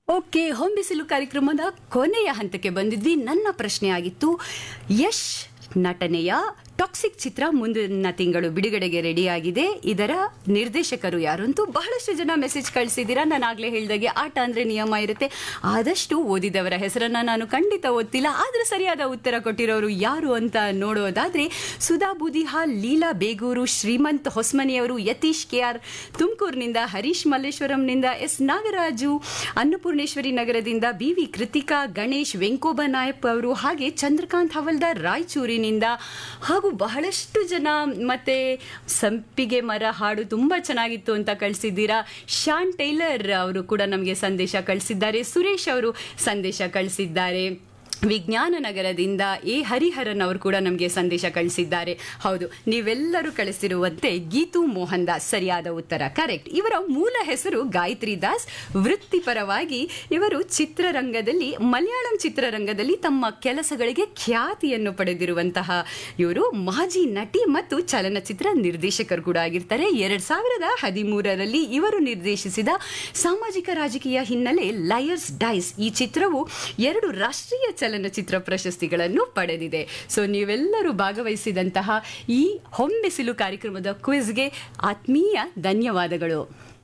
okay ಹೊಂಬಿಸಿಲು ಕಾರ್ಯಕ್ರಮದ ಕೊನೆಯ ಹಂತಕ್ಕೆ ಬಂದಿದ್ವಿ ನನ್ನ ಪ್ರಶ್ನೆ ಆಗಿತ್ತು ಯಶ್ ನಟನೆಯ ಟಾಕ್ಸಿಕ್ ಚಿತ್ರ ಮುಂದಿನ ತಿಂಗಳು ಬಿಡುಗಡೆಗೆ ರೆಡಿಯಾಗಿದೆ ಇದರ ನಿರ್ದೇಶಕರು ಯಾರು ಅಂತೂ ಬಹಳಷ್ಟು ಜನ ಮೆಸೇಜ್ ಕಳಿಸಿದ್ದೀರಾ ನಾನು ಆಗ್ಲೇ ಹೇಳಿದಾಗೆ ಆಟ ಅಂದ್ರೆ ನಿಯಮ ಇರುತ್ತೆ ಆದಷ್ಟು ಓದಿದವರ ಹೆಸರನ್ನ ನಾನು ಖಂಡಿತ ಓದ್ತಿಲ್ಲ ಆದ್ರೆ ಸರಿಯಾದ ಉತ್ತರ ಕೊಟ್ಟಿರೋರು ಯಾರು ಅಂತ ನೋಡೋದಾದ್ರೆ ಸುಧಾ ಬುದಿಹಾಲ್ ಲೀಲಾ ಬೇಗೂರು ಶ್ರೀಮಂತ್ ಹೊಸ್ಮನಿಯವರು ಯತೀಶ್ ಕೆ ಆರ್ ತುಮಕೂರಿನಿಂದ ಹರೀಶ್ ಮಲ್ಲೇಶ್ವರಂನಿಂದ ಎಸ್ ನಾಗರಾಜು ಅನ್ನಪೂರ್ಣೇಶ್ವರಿ ನಗರದಿಂದ ಬಿ ವಿ ಕೃತಿಕಾ ಗಣೇಶ್ ವೆಂಕೋಬ ನಾಯಪ್ ಅವರು ಹಾಗೆ ಚಂದ್ರಕಾಂತ್ ಹವಲ್ದಾರ್ ರಾಯಚೂರಿನಿಂದ ಹಾಗೂ ಬಹಳಷ್ಟು ಜನ ಮತ್ತೆ ಸಂಪಿಗೆ ಮರ ಹಾಡು ತುಂಬಾ ಚೆನ್ನಾಗಿತ್ತು ಅಂತ ಕಳಿಸಿದ್ದೀರಾ ಶಾನ್ ಟೈಲರ್ ಅವರು ಕೂಡ ನಮಗೆ ಸಂದೇಶ ಕಳಿಸಿದ್ದಾರೆ ಸುರೇಶ್ ಅವರು ಸಂದೇಶ ಕಳಿಸಿದ್ದಾರೆ ವಿಜ್ಞಾನ ನಗರದಿಂದ ಎ ಹರಿಹರನ್ ಅವರು ಕೂಡ ನಮಗೆ ಸಂದೇಶ ಕಳಿಸಿದ್ದಾರೆ ಹೌದು ನೀವೆಲ್ಲರೂ ಕಳಿಸಿರುವಂತೆ ಗೀತು ಮೋಹನ್ ದಾಸ್ ಸರಿಯಾದ ಉತ್ತರ ಕರೆಕ್ಟ್ ಇವರ ಮೂಲ ಹೆಸರು ಗಾಯತ್ರಿ ದಾಸ್ ವೃತ್ತಿಪರವಾಗಿ ಇವರು ಚಿತ್ರರಂಗದಲ್ಲಿ ಮಲಯಾಳಂ ಚಿತ್ರರಂಗದಲ್ಲಿ ತಮ್ಮ ಕೆಲಸಗಳಿಗೆ ಖ್ಯಾತಿಯನ್ನು ಪಡೆದಿರುವಂತಹ ಇವರು ಮಾಜಿ ನಟಿ ಮತ್ತು ಚಲನಚಿತ್ರ ನಿರ್ದೇಶಕರು ಕೂಡ ಆಗಿರ್ತಾರೆ ಎರಡ್ ಸಾವಿರದ ಹದಿಮೂರರಲ್ಲಿ ಇವರು ನಿರ್ದೇಶಿಸಿದ ಸಾಮಾಜಿಕ ರಾಜಕೀಯ ಹಿನ್ನೆಲೆ ಲಯರ್ಸ್ ಡೈಸ್ ಈ ಚಿತ್ರವು ಎರಡು ರಾಷ್ಟ್ರೀಯ ಚಲನಚಿತ್ರ ಪ್ರಶಸ್ತಿಗಳನ್ನು ಪಡೆದಿದೆ ಸೊ ನೀವೆಲ್ಲರೂ ಭಾಗವಹಿಸಿದಂತಹ ಈ ಹೊಂಬಿಸಿಲು ಕಾರ್ಯಕ್ರಮದ ಕ್ವಿಜ್ಗೆ ಆತ್ಮೀಯ ಧನ್ಯವಾದಗಳು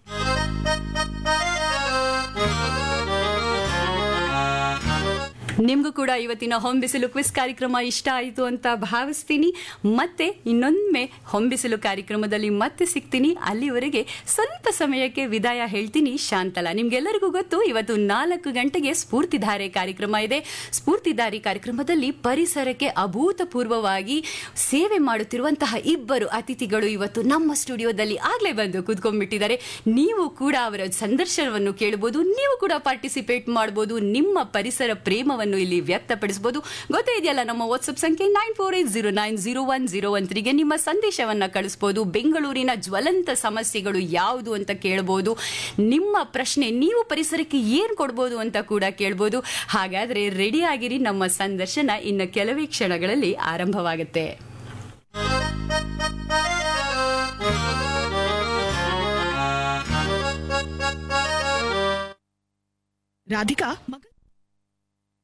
ನಿಮಗೂ ಕೂಡ ಇವತ್ತಿನ ಹೊಂಬಿಸಿಲು ಕ್ವಿಸ್ ಕಾರ್ಯಕ್ರಮ ಇಷ್ಟ ಆಯಿತು ಅಂತ ಭಾವಿಸ್ತೀನಿ ಮತ್ತೆ ಇನ್ನೊಮ್ಮೆ ಹೊಂಬಿಸಿಲು ಕಾರ್ಯಕ್ರಮದಲ್ಲಿ ಮತ್ತೆ ಸಿಗ್ತೀನಿ ಅಲ್ಲಿವರೆಗೆ ಸ್ವಲ್ಪ ಸಮಯಕ್ಕೆ ವಿದಾಯ ಹೇಳ್ತೀನಿ ಶಾಂತಲಾ ನಿಮ್ಗೆಲ್ಲರಿಗೂ ಗೊತ್ತು ಇವತ್ತು ನಾಲ್ಕು ಗಂಟೆಗೆ ಸ್ಫೂರ್ತಿಧಾರೆ ಕಾರ್ಯಕ್ರಮ ಇದೆ ಸ್ಫೂರ್ತಿಧಾರಿ ಕಾರ್ಯಕ್ರಮದಲ್ಲಿ ಪರಿಸರಕ್ಕೆ ಅಭೂತಪೂರ್ವವಾಗಿ ಸೇವೆ ಮಾಡುತ್ತಿರುವಂತಹ ಇಬ್ಬರು ಅತಿಥಿಗಳು ಇವತ್ತು ನಮ್ಮ ಸ್ಟುಡಿಯೋದಲ್ಲಿ ಆಗ್ಲೇ ಬಂದು ಕೂತ್ಕೊಂಡ್ಬಿಟ್ಟಿದ್ದಾರೆ ನೀವು ಕೂಡ ಅವರ ಸಂದರ್ಶನವನ್ನು ಕೇಳಬಹುದು ನೀವು ಕೂಡ ಪಾರ್ಟಿಸಿಪೇಟ್ ಮಾಡಬಹುದು ನಿಮ್ಮ ಪರಿಸರ ಪ್ರೇಮವನ್ನು ಇಲ್ಲಿ ವ್ಯಕ್ತಪಡಿಸಬಹುದು ಗೊತ್ತೇ ಇದೆಯಲ್ಲ ನಮ್ಮ ವಾಟ್ಸ್ಆಪ್ ಸಂಖ್ಯೆ nine four eight zero nine zero one zero one ತ್ರೀಗೆ ನಿಮ್ಮ ಸಂದೇಶವನ್ನ ಕಳಿಸಬಹುದು ಬೆಂಗಳೂರಿನ ಜ್ವಲಂತ ಸಮಸ್ಯೆಗಳು ಯಾವುದು ಅಂತ ಕೇಳಬಹುದು ನಿಮ್ಮ ಪ್ರಶ್ನೆ ನೀವು ಪರಿಸರಕ್ಕೆ ಏನ್ ಕೊಡ್ಬೋದು ಅಂತ ಕೂಡ ಕೇಳಬಹುದು ಹಾಗಾದ್ರೆ ರೆಡಿ ಆಗಿರಿ ನಮ್ಮ ಸಂದರ್ಶನ ಇನ್ನು ಕೆಲವೇ ಕ್ಷಣಗಳಲ್ಲಿ ಆರಂಭವಾಗುತ್ತೆ ರಾಧಿಕಾ ಮಗ